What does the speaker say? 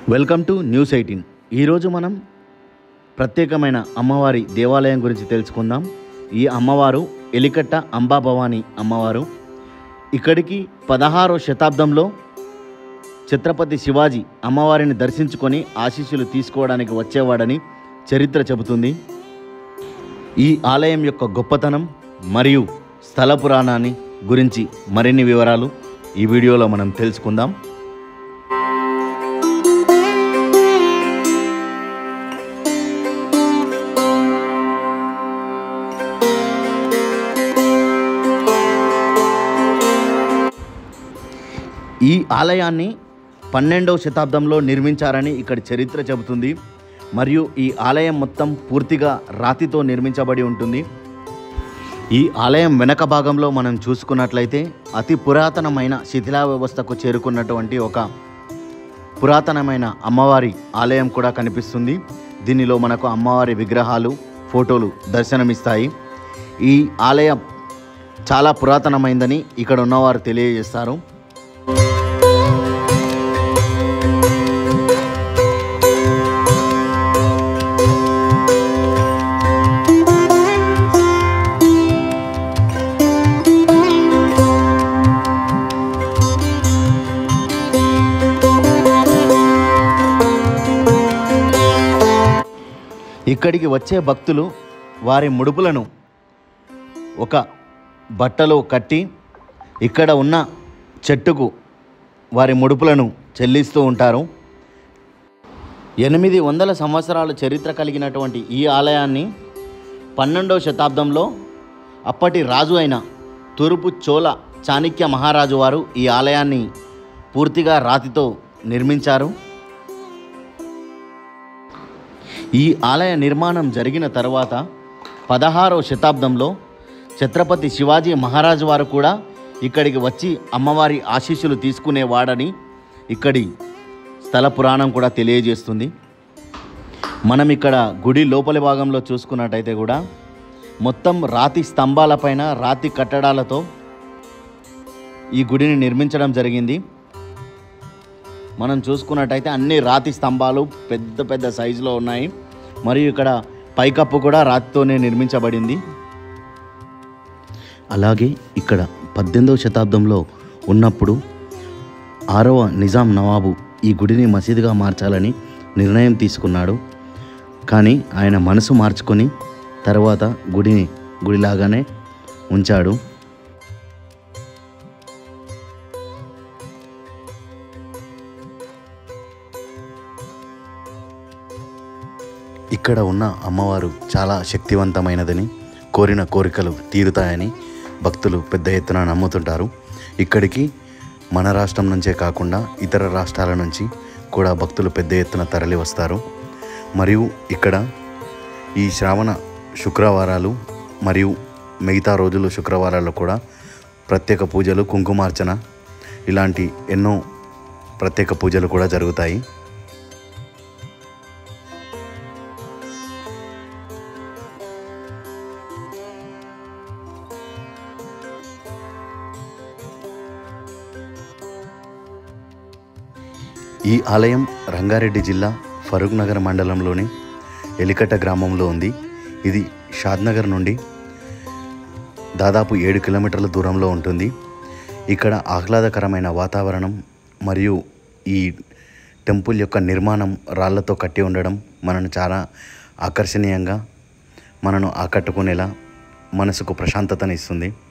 welcome to news eighteen ఈరోజు మనం ప్రత్యేకమైన అమ్మవారి దేవాలయం గురించి తెలుసుకుందాం ఈ అమ్మవారు ఎలికట్ట అంబా భవాని అమ్మవారు ఇక్కడికి పదహారో శతాబ్దంలో ఛత్రపతి శివాజీ అమ్మవారిని దర్శించుకొని ఆశీస్సులు తీసుకోవడానికి వచ్చేవాడని చరిత్ర చెబుతుంది ఈ ఆలయం యొక్క గొప్పతనం మరియు స్థల పురాణాన్ని గురించి మరిన్ని వివరాలు ఈ వీడియోలో మనం తెలుసుకుందాం ఈ ఆలయాన్ని పన్నెండవ శతాబ్దంలో నిర్మించారని ఇక్కడ చరిత్ర చెబుతుంది మరియు ఈ ఆలయం మొత్తం పూర్తిగా రాతితో నిర్మించబడి ఉంటుంది ఈ ఆలయం వెనక భాగంలో మనం చూసుకున్నట్లయితే అతి పురాతనమైన శిథిలా వ్యవస్థకు చేరుకున్నటువంటి ఒక పురాతనమైన అమ్మవారి ఆలయం కూడా కనిపిస్తుంది దీనిలో మనకు అమ్మవారి విగ్రహాలు ఫోటోలు దర్శనమిస్తాయి ఈ ఆలయం చాలా పురాతనమైందని ఇక్కడ ఉన్నవారు తెలియజేస్తారు ఇక్కడికి వచ్చే భక్తులు వారి ముడుపులను ఒక బట్టలో కట్టి ఇక్కడ ఉన్న చెట్టుకు వారి ముడుపులను చెల్లిస్తూ ఉంటారు ఎనిమిది వందల సంవత్సరాల చరిత్ర కలిగినటువంటి ఈ ఆలయాన్ని పన్నెండవ శతాబ్దంలో అప్పటి రాజు అయిన తూర్పు చోళ చాణక్య మహారాజు వారు ఈ ఆలయాన్ని పూర్తిగా రాతితో నిర్మించారు ఈ ఆలయ నిర్మాణం జరిగిన తర్వాత పదహారవ శతాబ్దంలో ఛత్రపతి శివాజీ మహారాజు వారు కూడా ఇక్కడికి వచ్చి అమ్మవారి ఆశీస్సులు తీసుకునేవాడని ఇక్కడి స్థల పురాణం కూడా తెలియజేస్తుంది మనం ఇక్కడ గుడి లోపలి భాగంలో చూసుకున్నట్టయితే కూడా మొత్తం రాతి స్తంభాలపైన రాతి కట్టడాలతో ఈ గుడిని నిర్మించడం జరిగింది మనం చూసుకున్నట్టయితే అన్ని రాతి స్తంభాలు పెద్ద పెద్ద సైజులో ఉన్నాయి మరియు ఇక్కడ పైకప్పు కూడా రాతితోనే నిర్మించబడింది అలాగే ఇక్కడ పద్దెనిమిదవ శతాబ్దంలో ఉన్నప్పుడు ఆరవ నిజాం నవాబు ఈ గుడిని మసీదుగా మార్చాలని నిర్ణయం తీసుకున్నాడు కానీ ఆయన మనసు మార్చుకొని తర్వాత గుడిని గుడిలాగానే ఉంచాడు ఇక్కడ ఉన్న అమ్మవారు చాలా శక్తివంతమైనదని కోరిన కోరికలు తీరుతాయని భక్తులు పెద్ద ఎత్తున నమ్ముతుంటారు ఇక్కడికి మన రాష్ట్రం నుంచే కాకుండా ఇతర రాష్ట్రాల నుంచి కూడా భక్తులు పెద్ద ఎత్తున తరలి వస్తారు మరియు ఇక్కడ ఈ శ్రావణ శుక్రవారాలు మరియు మిగతా రోజులు శుక్రవారాల్లో కూడా ప్రత్యేక పూజలు కుంకుమార్చన ఇలాంటి ఎన్నో ప్రత్యేక పూజలు కూడా జరుగుతాయి ఈ ఆలయం రంగారెడ్డి జిల్లా ఫరూక్ నగర్ మండలంలోని ఎలికట్ట గ్రామంలో ఉంది ఇది షాద్నగర్ నుండి దాదాపు ఏడు కిలోమీటర్ల దూరంలో ఉంటుంది ఇక్కడ ఆహ్లాదకరమైన వాతావరణం మరియు ఈ టెంపుల్ యొక్క నిర్మాణం రాళ్లతో కట్టి ఉండడం మనను చాలా ఆకర్షణీయంగా మనను ఆకట్టుకునేలా మనసుకు ప్రశాంతతనిస్తుంది ఇస్తుంది